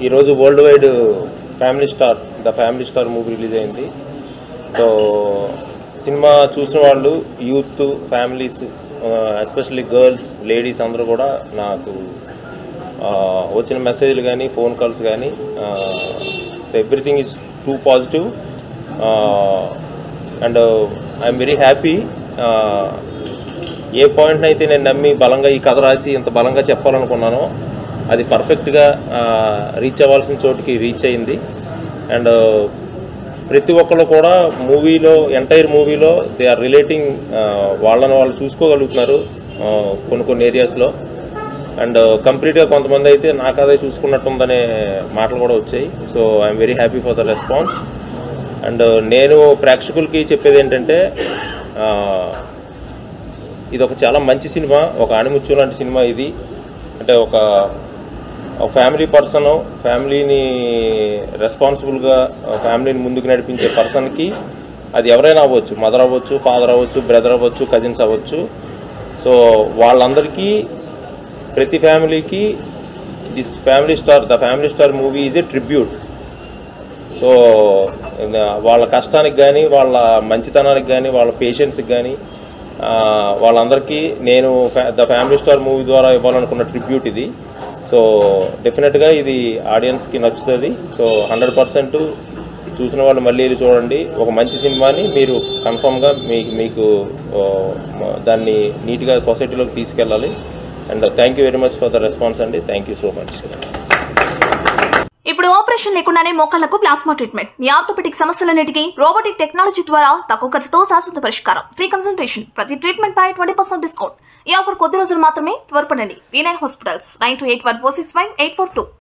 ఈరోజు worldwide family star the family star movie release అయింది so సినిమా చూసిన వాళ్ళు youth families especially girls ladies అందరూ కూడా నాకు ఆ, వచ్చిన మెసేజ్లు కానీ ఫోన్ కాల్స్ కానీ so everything is too positive and I'm very happy a పాయింట్ని అయితే నేను నమ్మి బలంగా ఈ కథ రాసి ఇంత బలంగా చెప్పాలనుకున్నానో అది పర్ఫెక్ట్గా రీచ్ అవ్వాల్సిన చోటుకి రీచ్ అయింది అండ్ ప్రతి ఒక్కళ్ళు కూడా మూవీలో ఎంటైర్ మూవీలో దే ఆర్ రిలేటింగ్ వాళ్ళని వాళ్ళు చూసుకోగలుగుతున్నారు ఆ, కొన్ని కొన్ని ఏరియాస్లో అండ్ కంప్లీట్గా కొంతమంది అయితే నాకు అదే చూసుకున్నట్టుందనే మాటలు కూడా వచ్చాయి so I'm very happy for the response and నేను ప్రేక్షకులకి చెప్పేది ఏంటంటే ఆ, ఇది ఒక చాలా మంచి సినిమా ఒక ఆణిముత్యం లాంటి సినిమా ఇది అంటే ఒక ఒక ఫ్యామిలీ పర్సన్ ఫ్యామిలీని రెస్పాన్సిబుల్గా ఫ్యామిలీని ముందుకు నడిపించే పర్సన్కి అది ఎవరైనా అవ్వచ్చు మదర్ అవ్వచ్చు ఫాదర్ అవ్వచ్చు బ్రదర్ అవ్వచ్చు కజిన్స్ అవ్వచ్చు సో వాళ్ళందరికీ ప్రతి ఫ్యామిలీకి this family star the family star movie is a tribute so వాళ్ళ కష్టానికి కానీ వాళ్ళ మంచితనానికి కానీ వాళ్ళ పేషెన్స్కి కానీ వాళ్ళందరికీ నేను ద ఫ్యామిలీ స్టార్ మూవీ ద్వారా ఇవ్వాలనుకున్న ట్రిబ్యూట్ ఇది సో డెఫినెట్గా ఇది ఆడియన్స్కి నచ్చుతుంది సో హండ్రెడ్ పర్సెంట్ చూసిన వాళ్ళు మళ్ళీ వెళ్ళి చూడండి ఒక మంచి సినిమాని మీరు కన్ఫామ్గా మీకు మీకు ఆ, మ- దాన్ని నీట్గా సొసైటీలోకి తీసుకెళ్ళాలి and thank you very much for the response అండి థ్యాంక్ యూ సో మచ్ ఇప్పుడు ఆపరేషన్ లేకుండానే మోకాళ్లకు ప్లాస్మా ట్రీట్మెంట్ మీ ఆర్థోపెటిక్ సమస్యలన్నిటికీ రోబోటిక్ టెక్నాలజీ ద్వారా తక్కువ ఖర్చుతో శాశ్వత పరిష్కారం ఫ్రీ కన్సల్టేషన్ ప్రతి ట్రీట్మెంట్ పై ట్వంటీ పర్సెంట్ డిస్కౌంట్ ఈ ఆఫర్ కొద్ది రోజులు మాత్రమే త్వరపడండి V nine hospitals nine two eight one four six five eight four two